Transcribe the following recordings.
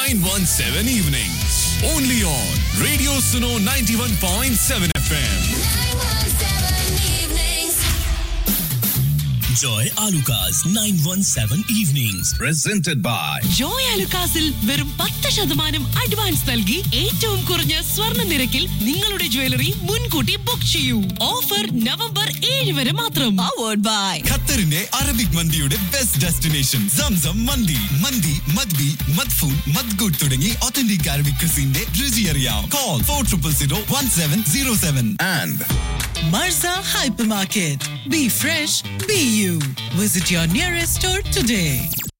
917 evenings. Only on Radio Suno 91.7 FM. Joy Alukas 917 Evenings. Presented by Joy അലുക്കാസിൽ വെറും പത്ത് ശതമാനം advance നൽകി ഏറ്റവും കുറഞ്ഞ സ്വർണ്ണ നിരക്കിൽ നിങ്ങളുടെ ജ്വല്ലറി മുൻകൂട്ടി ബുക്ക് ചെയ്യൂ ഓഫർ നവംബർ ഏഴ് വരെ മാത്രം പവേർഡ് ബൈ ഖത്തറിന്റെ അറബിക് മന്തിയുടെ ബെസ്റ്റ് ഡെസ്റ്റിനേഷൻ സംസം മന്തി മന്തി മദ്ബി മദ്ഫൂൺ മദ്ഗുഡ് തുടങ്ങി ഒത്തന്റിക് അറബിക് ക്രിസിന്റെ രുചി അറിയാം call four triple zero one seven zero seven and Marza Hypermarket. Be fresh, be you. Visit your nearest store today.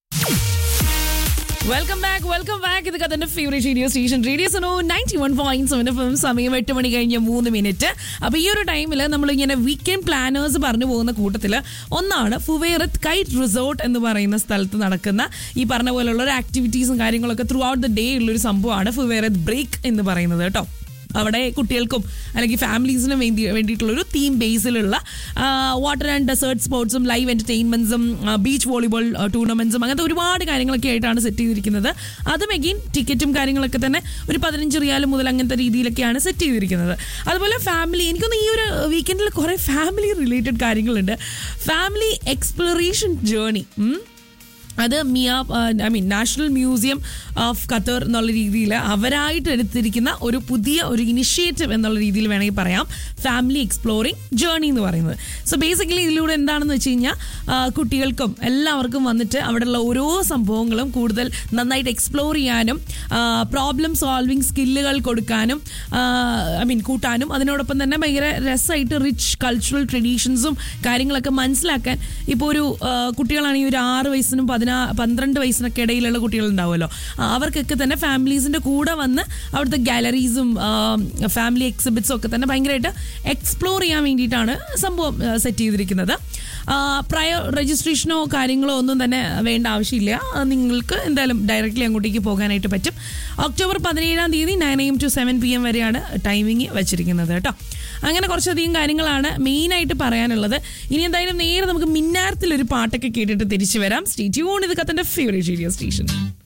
Welcome back welcome back ഇത് കഥന്റെ favourite radio station radio Suno ninety one point seven F M സമയം എട്ട് മണി കഴിഞ്ഞ മൂന്ന് minute അപ്പൊ ഈ ഒരു ടൈമിൽ നമ്മൾ ഇങ്ങനെ വീക്കെൻഡ് പ്ലാനേഴ്സ് പറഞ്ഞു പോകുന്ന കൂട്ടത്തിൽ ഒന്നാണ് ഫുവേറത്ത് കൈറ്റ് റിസോർട്ട് എന്ന് പറയുന്ന സ്ഥലത്ത് നടക്കുന്ന ഈ പറഞ്ഞ പോലുള്ള ഒരു ആക്ടിവിറ്റീസും കാര്യങ്ങളൊക്കെ ത്രൂ ഔട്ട് ദ ഡേ ഉള്ളൊരു സംഭവമാണ് ഫുവേറത്ത് ബ്രേക്ക് എന്ന് പറയുന്നത് കേട്ടോ അവിടെ കുട്ടികൾക്കും അല്ലെങ്കിൽ ഫാമിലീസിനും വേണ്ടി വേണ്ടിയിട്ടുള്ള ഒരു തീം ബേസിലുള്ള വാട്ടർ ആൻഡ് ഡെസേർട്ട് സ്പോർട്സും ലൈവ് എൻ്റർടൈൻമെൻറ്റ്സും ബീച്ച് വോളിബോൾ ടൂർണമെൻറ്റ്സും അങ്ങനത്തെ ഒരുപാട് കാര്യങ്ങളൊക്കെ ആയിട്ടാണ് സെറ്റ് ചെയ്തിരിക്കുന്നത് അതും എഗെയിൻ ടിക്കറ്റും കാര്യങ്ങളൊക്കെ തന്നെ ഒരു പതിനഞ്ച് റിയാൽ മുതൽ അങ്ങനത്തെ രീതിയിലൊക്കെയാണ് സെറ്റ് ചെയ്തിരിക്കുന്നത് അതുപോലെ ഫാമിലി എനിക്കൊന്ന് ഈ ഒരു വീക്കെൻഡിൽ കുറേ ഫാമിലി റിലേറ്റഡ് കാര്യങ്ങളുണ്ട് ഫാമിലി എക്സ്പ്ലോറേഷൻ ജേർണി അത് MIA I mean national museum of Qatar എന്നുള്ള രീതിയിൽ അവരായിട്ട് എടുത്തിരിക്കുന്ന ഒരു പുതിയ ഒരു ഇനിഷ്യേറ്റീവ് എന്നുള്ള രീതിയിൽ വേണമെങ്കിൽ പറയാം ഫാമിലി എക്സ്പ്ലോറിംഗ് ജേർണി എന്ന് പറയുന്നത് സോ ബേസിക്കലി ഇതിലൂടെ എന്താണെന്ന് വെച്ച് കഴിഞ്ഞാൽ കുട്ടികൾക്കും എല്ലാവർക്കും വന്നിട്ട് അവിടെയുള്ള ഓരോ സംഭവങ്ങളും കൂടുതൽ നന്നായിട്ട് എക്സ്പ്ലോർ ചെയ്യാനും പ്രോബ്ലം സോൾവിങ് സ്കില്ലുകൾ കൊടുക്കാനും ഐ മീൻ കൂട്ടാനും അതിനോടൊപ്പം തന്നെ ഭയങ്കര രസമായിട്ട് റിച്ച് കൾച്ചറൽ ട്രഡീഷൻസും കാര്യങ്ങളൊക്കെ മനസ്സിലാക്കാൻ ഇപ്പോൾ ഒരു ആ, കുട്ടികളാണെങ്കിൽ ഒരു ആറ് വയസ്സിനും പതിനാ പന്ത്രണ്ട് വയസ്സിനൊക്കെ ഇടയിലുള്ള കുട്ടികളുണ്ടാവുമല്ലോ ആ, അവർക്കൊക്കെ തന്നെ ഫാമിലീസിൻ്റെ കൂടെ വന്ന് അവിടുത്തെ ഗാലറീസും ഫാമിലി എക്സിബിറ്റ്സും ഒക്കെ തന്നെ ഭയങ്കരമായിട്ട് എക്സ്പ്ലോർ ചെയ്യാൻ വേണ്ടിയിട്ടാണ് സംഭവം സെറ്റ് ചെയ്തിരിക്കുന്നത് പ്രയർ രജിസ്ട്രേഷനോ കാര്യങ്ങളോ ഒന്നും തന്നെ വേണ്ട ആവശ്യമില്ല ആ, നിങ്ങൾക്ക് എന്തായാലും ഡയറക്റ്റ്ലി അങ്ങോട്ടേക്ക് പോകാനായിട്ട് പറ്റും ഒക്ടോബർ പതിനേഴാം തീയതി nine AM to seven P M വരെയാണ് ടൈമിങ് വെച്ചിരിക്കുന്നത് കേട്ടോ അങ്ങനെ കുറച്ചധികം കാര്യങ്ങളാണ് മെയിനായിട്ട് പറയാനുള്ളത് ഇനി എന്തായാലും നേരെ നമുക്ക് മിന്നാരത്തിലൊരു പാട്ടൊക്കെ കേട്ടിട്ട് തിരിച്ചു വരാം സ്റ്റേറ്റ് യൂൺ ഇത് കത്തൻ്റെ ഫേവറേറ്റ് റേഡിയോ സ്റ്റേഷൻ